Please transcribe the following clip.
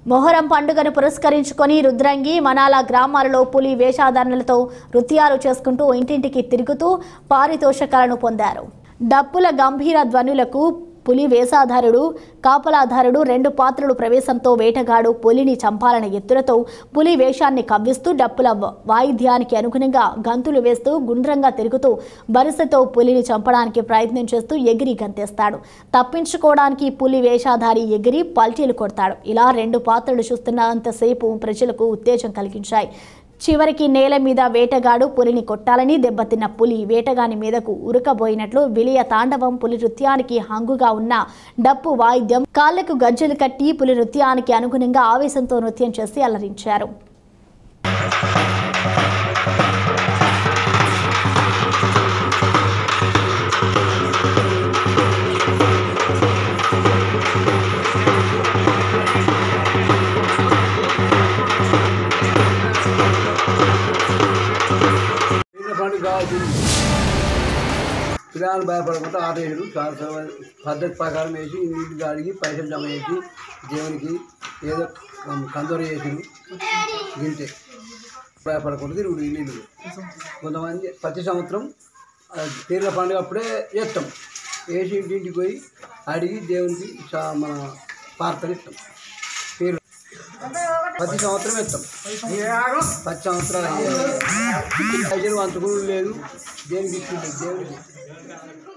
మొహరం పండుగను పురస్కరించుకొని రుద్రంగి మనాల గ్రామాలలో పులి వేషాధారణలతో నృత్యాలు చేసుకుంటూ ఇంటింటికి తిరుగుతూ పారితోషకాలను పొందారు డప్పుల గంభీర ధ్వనులకు పులి వేషాధారుడు కాపలాధారుడు రెండు పాత్రలు ప్రవేశంతో వేటగాడు పులిని చంపాలనే ఎత్తులతో పులి వేషాన్ని కవ్విస్తూ డప్పుల వ- వాయిద్యానికి అనుగుణంగా గంతులు వేస్తూ గుండ్రంగా తిరుగుతూ వరుసతో పులిని చంపడానికి ప్రయత్నం చేస్తూ ఎగిరి గంతేస్తాడు తప్పించుకోవడానికి పులి వేషాధారి ఎగిరి పల్టీలు కొడతాడు ఇలా రెండు పాత్రలు చూస్తున్నంతసేపు ప్రజలకు ఉత్తేజం కలిగించాయి చివరికి నేల మీద వేటగాడు పులిని కొట్టాలని దెబ్బతిన్న పులి వేటగాని మీదకు ఉరకబోయినట్లు విలియ తాండవం పులి నృత్యానికి హంగుగా ఉన్న డప్పు వాయిద్యం కాళ్లకు గజ్జలు కట్టి పులి నృత్యానికి అనుగుణంగా ఆవేశంతో నృత్యం చేసి అలరించారు చిన్న పండుగ కావాల్సింది పిల్లలు భయపడకుండా ఆపేసాడు చాలా పద్ధతి ప్రకారం వేసి ఇంటికి అడిగి పైసలు జమ చేసి దేవునికి ఏదో కందోర చేసాడు గింతే భయపడకుండా తిరుగుడు ఇల్లు కొంతమంది ప్రతి సంవత్సరం ఆ, పీర్ల పండుగ అప్పుడే చేస్తాం వేసి ఇంటింటికి పోయి అడిగి దేవునికి చా- మన పార్తలు ఇస్తాం పీర్లు ప్రతి సంవత్సరం ఇస్తాం పది సంవత్సరాలు పైసలు వంతుకులు లేదు దేనికి ఇస్తుంది దేవునికి